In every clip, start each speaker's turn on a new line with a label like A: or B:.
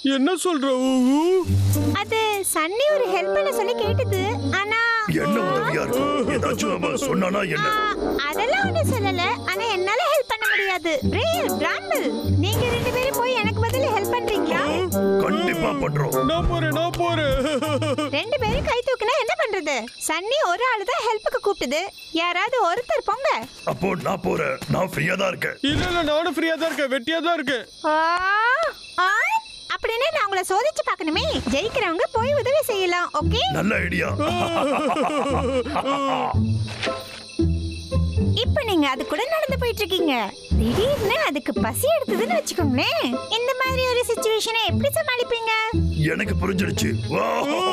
A: என்ன சொல்ற ஊஹு
B: அது சன்னி ஒரு ஹெல்ப் பண்ண சொல்லி கேட்டது ஆனா
C: என்ன உதவியா இருக்கும் ஏதாச்சும் அவன் சொன்னானா என்ன
B: ஆ, அதெல்லாம் ஒண்ணும் சொல்லல ஆனா என்னால ஹெல்ப் பண்ண முடியாது பிரேயர் பிராண்டில் நீங்க ரெண்டு பேரும் போய் எனக்கு பதிலா ஹெல்ப் பண்றீங்களா
C: கண்டிப்பா பண்றோம்
A: நான் போறேன் நான் போறேன்
B: ரெண்டு பேரும் கை தூக்குனா என்ன பண்றது சன்னி ஒரு ஆளு தான் ஹெல்ப்புக்கு கூப்பிட்டது யாராவது ஒருத்தர் போங்க
C: அப்போ நான் போறேன் நான் ஃப்ரீயா தான் இருக்கேன்
A: இல்ல இல்ல நானும் ஃப்ரீயா தான் இருக்கேன் வெட்டியா தான் இருக்கேன்
B: ஆ, ஆ, அப்படின்னு நான் உங்களை சோதிச்சு பார்க்கணுமே ஜெயிக்கிறவங்க போய் உதவி செய்யலாம் ஓகே
C: நல்ல ஐடியா
B: இப்போ நீங்க அது கூட நடந்து போயிட்டு இருக்கீங்க திடீர்னு அதுக்கு பசி எடுத்ததுன்னு வச்சுக்கோங்களேன் இந்த மாதிரி ஒரு சுச்சுவேஷனை எப்படி சமாளிப்பீங்க
C: எனக்கு புரிஞ்சிடுச்சு வா.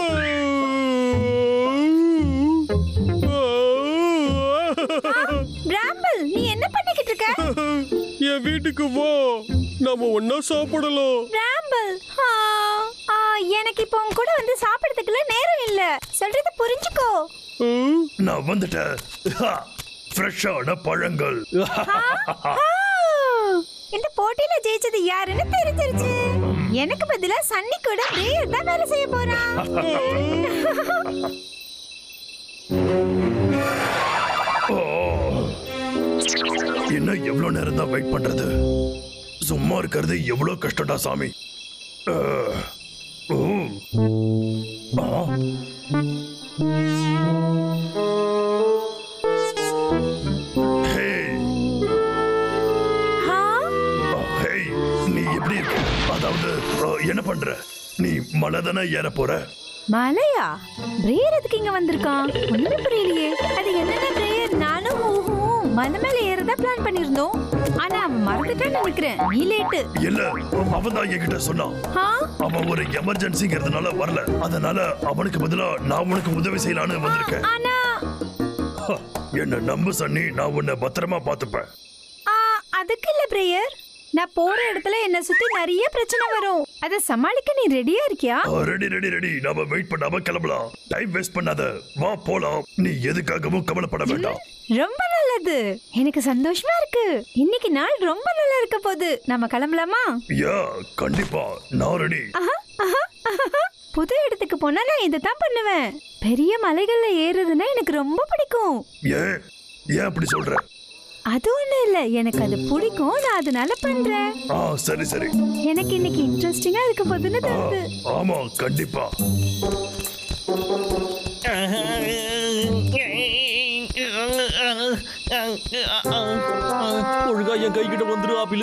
B: பிராம்பிள் நீ என்ன பண்ணிக்கிட்டு இருக்க
A: என் வீட்டுக்கு வா நாம ஒன்னா சாப்பிடலாம்
B: பிராம்பிள் ஆ, ஆ, எனக்கு இப்போ உன் கூட வந்து சாப்பிடறதுக்குலாம் நேரம் இல்ல சொல்றத புரிஞ்சுக்கோ
A: ம்,
C: நான் வந்துட்டேன் ஃப்ரெஷ்ஷான பழங்கள்
B: ஆ, இந்த போட்டியில ஜெயிச்சது யாருன்னு தெரிஞ்சிருச்சு எனக்கு பதிலா சன்னி கூட பிரேயர் தான் வேலை செய்ய போறான்
C: ஓ. என்ன எவ்வளவு நேரம் தான் வெயிட் பண்றது சும்மா இருக்கிறது எவ்வளவு கஷ்டம்டா சாமி அஹ். ஓ. ஆ. ஹேய்.
B: ஆ,
C: ஆ, ஹேய். நீ எப்படி இருக்க அதாவது அஹ், என்ன பண்ற நீ மலை தானே ஏற போற
B: மலையா பிரேயர் எதுக்கு இங்க வந்திருக்கான் ஒண்ணுமே புரியலையே அது என்னென்ன பிரேயர் நானும் ஊஹும் மலை மேல ஏறதா பிளான் பண்ணிருந்தோம் ஆனா மறந்துட்டேன்னு நினைக்கிறேன் நீ லேட்டு
C: இல்ல அவன் தான் என்கிட்ட சொன்னான்
B: ஆ
C: அவன் ஒரு எமர்ஜென்சிங்கிறதுனால வரல அதனால அவனுக்கு பதிலா நான் உனக்கு உதவி செய்யலான்னு வந்திருக்கேன்
B: ஆனா
C: ஹ, என்ன நம்பு சன்னி நான் உன்னை பத்திரமா பாத்துப்பேன்
B: ஆ, அதுக்கு இல்ல பிரேயர் நான் போற இடத்துல என்ன சுத்தி நிறைய பிரச்சனை வரும் அத சமாளிக்க நீ ரெடியா இருக்கியா
C: ரெடி ரெடி ரெடி நாம வெயிட் பண்ணாம கிளம்பலாம் டைம் வேஸ்ட் பண்ணாத வா போலாம் நீ எதுக்காகவும் கவலைப்பட வேண்டாம்
B: ரொம்ப நல்லது எனக்கு சந்தோஷமா இருக்கு இன்னைக்கு நாள் ரொம்ப நல்லா இருக்க போகுது நம்ம கிளம்பலாமா
C: யா கண்டிப்பா நான் ரெடி
B: ஆஹா, ஆஹா, ஆஹா. புது இடத்துக்கு போனா நான் இதை தான் பண்ணுவேன் பெரிய மலைகள்ல ஏறுறதுன்னா எனக்கு ரொம்ப பிடிக்கும்
C: ஏன் ஏன் அப்படி சொல்ற
B: அது ஒண்ணும் இல்ல எனக்கு அது பிடிக்கும் நான் அதனால பண்றேன்
C: ஆ சரி சரி
B: எனக்கு இன்னைக்கு இன்ட்ரெஸ்டிங்கா இருக்க போகுதுன்னு
C: ஆ,
B: தோணுது
C: ஆமா கண்டிப்பா
D: ஒழுங்கா என் கை கிட்ட வந்துரு ஆப்பிளு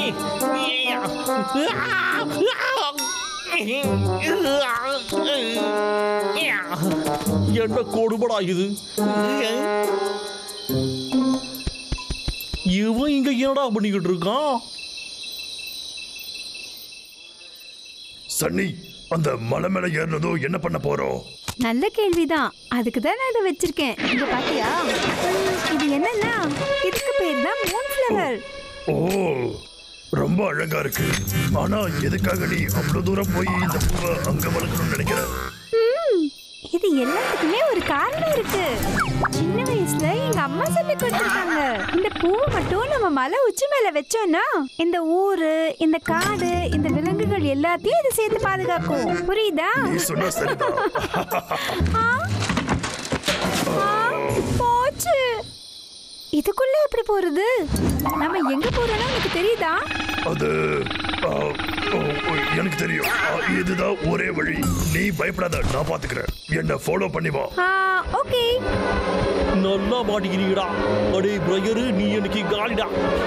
D: என்ன கொடுபடா இது இவன் இங்க என்னடா பண்ணிக்கிட்டு இருக்கான்
C: சன்னி அந்த மலை மேல ஏறினதும் என்ன பண்ண போறோம்
B: நல்ல கேள்விதான் அதுக்கு தான் நான் இதை வச்சிருக்கேன் இங்க பாத்தியா உம், இது என்னன்னா இதுக்கு பேர் தான் மூன் ஃபிளவர்
C: ஓ ரொம்ப அழகா இருக்கு ஆனா எதுக்காக நீ அவ்வளவு தூரம் போய் இந்த பூவை அங்க வளர்க்கணும்னு நினைக்கிற
B: இது எல்லாத்துக்குமே ஒரு காரணம் இருக்கு சின்ன வயசுல எங்க அம்மா சொல்லி கொடுத்துருக்காங்க இந்த பூவை மட்டும் நம்ம மலை உச்சி மேல வச்சோம்னா இந்த ஊரு இந்த காடு இந்த விலங்குகள் எல்லாத்தையும் இது சேர்த்து பாதுகாக்கும் புரியுதா
C: நீ சொன்னா சரிதான்
B: ஆ? ஆ, போச்சு இதுக்குள்ள எப்படி போறது நம்ம எங்க போறோம்னு உனக்கு தெரியுதா
C: அது ஆ, ஓ, ஓ, எனக்கு தெரியும் ஆ, இதுதான் ஒரே வழி நீ பயப்படாத நான் பாத்துக்கிறேன் என்ன ஃபாலோ பண்ணி வா
B: ஆ ஓகே
D: நல்லா மாட்டிக்கிறீங்கடா அடே பிரயரு நீ எனக்கு காலிடா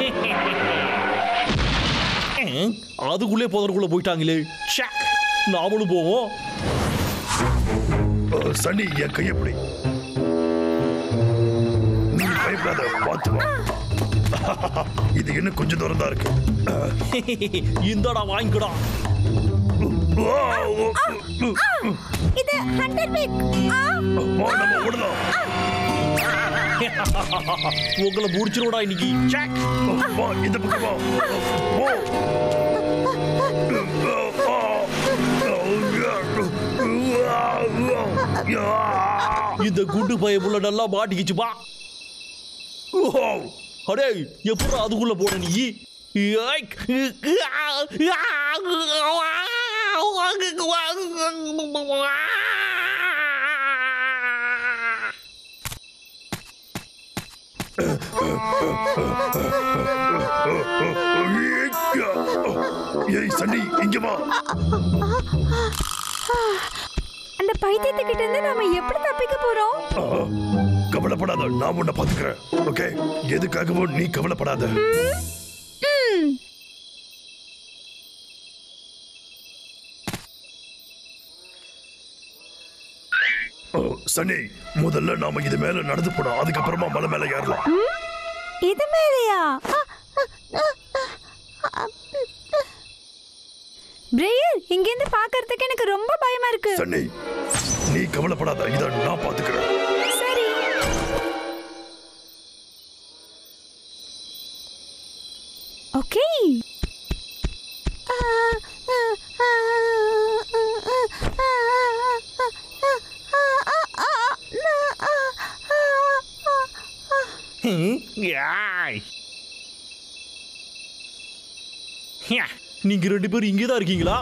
D: அதுக்குள்ளே புதருக்குள்ள போயிட்டாங்களே ச்சே. நாமளும் போவோம்
C: ஆ, சன்னி என் கையப்படி நீ பயப்படாத பார்த்து வா இது இன்னும் கொஞ்சம் தூரம் தான் இருக்கு ஆ,
D: இந்தடா வாங்கிக்கடா
C: ஆ, ஓ,
B: இது ஹண்டர் பிக் ஆ
C: வா, நம்ம ஓடலாம்
D: உங்களை முடிச்சிருவடா இன்னைக்கு ச்சே.
C: வா இந்த பக்கம் வா போ
D: இந்த குண்டு பயமுள்ள நல்லா மாட்டிக்கிச்சுப்பா அடே எப்படி அதுக்குள்ள போன நீ ஏய்.
C: ஏய் சன்னி இங்க வா
B: அந்த பைத்தியத்துக்கிட்ட இருந்து நாம எப்படி தப்பிக்க போறோம்
C: ஆ, கவலைப்படாத நான் உன்னை பாத்துக்கிறேன் ஓகே எதுக்காகவும் நீ கவலைப்படாத
B: ம்.
C: ஓ, சன்னி முதல்ல நாம இது மேல நடந்து போனோம் அதுக்கப்புறமா மலை மேல ஏறலாம்
B: இது மேலையா பிரேயர் இங்கிருந்து பார்க்கறதுக்கு எனக்கு ரொம்ப பயமா இருக்கு
C: சன்னி நீ கவலைப்படாத இத நான் பாத்துக்கிறேன்
B: சரி ஓகே
D: யாய். ஹியா, நீங்க ரெண்டு பேரும் இங்கே தான் இருக்கீங்களா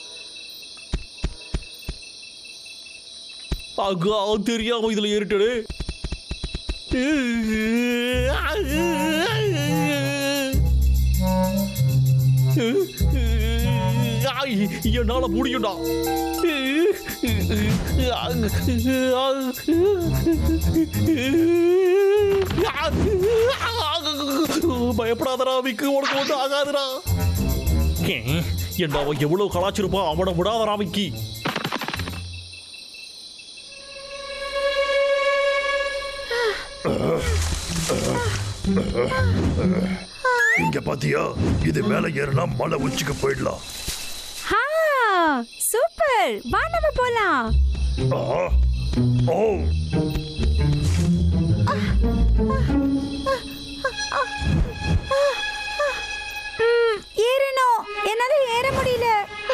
D: அகா தெரியாம இதுல ஏறிட்டடு ஆய், என்னால முடியும்டா பயப்படாதடா விக்கு உனக்கு ஒன்றும் ஆகாதுடா என்ன அவன் எவ்வளவு கலாச்சிருப்பான் அவனை விடாதடா விக்கி
C: இங்க பாத்தியா இது மேல ஏறினா மலை உச்சிக்கு போயிடலாம்
B: ஹா சூப்பர் வா நம்ம போலாம்
C: ஆ, ஓ
B: ம், ஏறணும் என்னால ஏற முடியல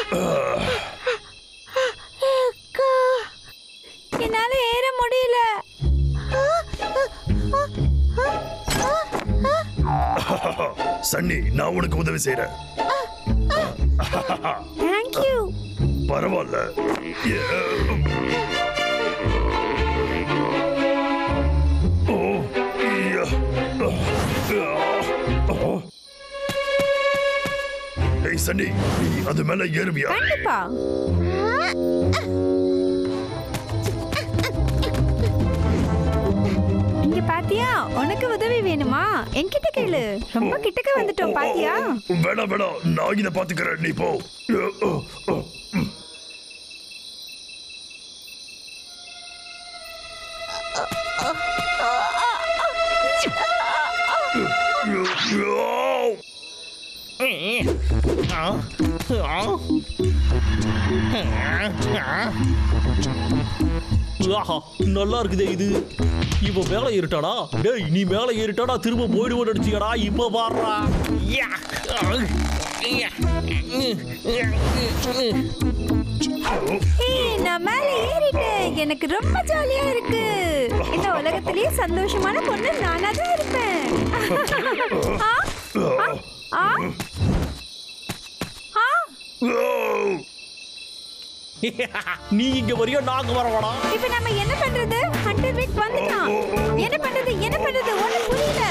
B: என்னால ஏற முடியல
C: சன்னி நான் உனக்கு உதவி செய்யறேன்
B: தேங்க்யூ
C: பரவாயில்ல ஏ, ஓ, ஐயா, ஆ, ஆ. ஏய் சன்னி நீ அது மேல ஏறுவியா
B: கண்டிப்பா இங்க பாத்தியா உனக்கு உதவி வேணுமா என்கிட்ட கேளு ரொம்ப கிட்டக்க வந்துட்டோம் பாத்தியா
C: வேணாம் வேணாம் நான் இதை பாத்துக்கிறேன் நீ போ ஏ, ஓ, ஓ, ம். ஓ,
D: ஆஹா நல்லா இருக்குதே இது இப்ப மேல ஏறிட்டாடா டேய் நீ மேல ஏறிட்டாடா திரும்ப போயிடுவோம் நினைச்சியடா இப்ப பாடுறா
B: ஏய், நான் மேல ஏறிட்டேன் எனக்கு ரொம்ப ஜாலியா இருக்கு இந்த உலகத்திலேயே சந்தோஷமான பொண்ணு நானா தான் இருப்பேன் ஆ? ஆ? ஆ?
C: ஓ.
D: நீ இங்க வரியா நாங்க வரவாடா
B: இப்ப நம்ம என்ன பண்றது ஹண்டர் வீக் வந்துட்டான் என்ன பண்றது என்ன பண்றது ஒண்ணு புரியல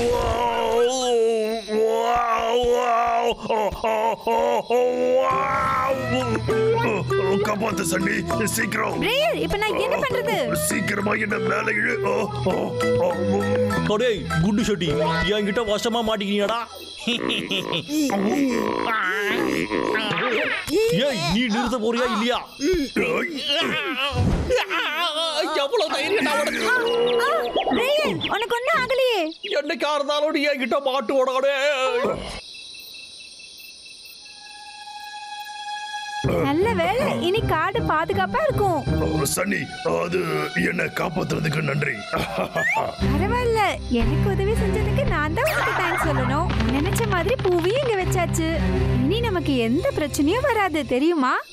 C: காப்பாத்து சன்னி சீக்கிரம்
B: பிரேயர் இப்ப நான் என்ன பண்றது
C: சீக்கிரமா என்ன மேல இழு ஓ, ஓ, ஓ, உம்.
D: டேய் குண்டு ஷட்டி என்கிட்ட வசமா மாட்டிக்கினியாடா ஏய் நீ நிறுத்த போறியா இல்லையா எவ்வளவு தைரியம் உனக்கு
B: ஆ, பிரேயர் உனக்கு ஒண்ணும் ஆகலையே
D: என்னைக்கா இருந்தாலும் நீ என்கிட்ட மாட்டு ஓடாடே
B: நல்ல வேலை இனி காடு பாதுகாப்பா இருக்கும்
C: சன்னி அது என்ன காப்பாத்துறதுக்கு நன்றி
B: பரவாயில்ல எனக்கு உதவி செஞ்சதுக்கு நான் தான் உனக்கு தேங்க்ஸ் சொல்லணும் நினைச்ச மாதிரி பூவையும் இங்க வச்சாச்சு இனி நமக்கு எந்த பிரச்சனையும் வராது தெரியுமா